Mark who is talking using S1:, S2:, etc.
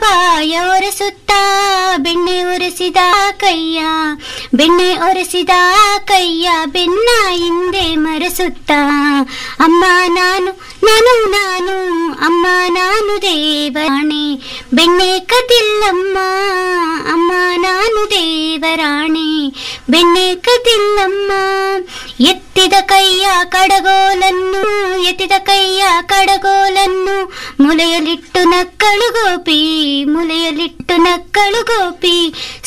S1: ಬಾಯ ಒರೆಸುತ್ತ ಬೆಣ್ಣೆ ಒರೆಸಿದ ಕೈಯ ಬೆಣ್ಣೆ ಒರೆಸಿದ ಕೈಯ ಬೆನ್ನ ಹಿಂದೆ ಮರೆಸುತ್ತ ಅಮ್ಮ ನಾನು ನಾನು ನಾನು ಅಮ್ಮ ನಾನು ದೇವರಾಣೆ ಬೆಣ್ಣೆ ಕದಿಲ್ಲಮ್ಮ ಅಮ್ಮ ನಾನು ದೇವರಾಣೆ ಬೆಣ್ಣೆ ಕದಿಲ್ಲಮ್ಮ ಎತ್ತಿದ ಕೈಯ ಕಡಗೋಲನ್ನು ಎತ್ತಿದ ಕೈಯ ಕಡಗೋಲನ್ನು ಮುಲೆಯಲಿಟ್ಟು ನಕ್ಕಳು ಗೋಪಿ ಮುಲೆಯಲಿಟ್ಟು ನಕ್ಕಳು ಗೋಪಿ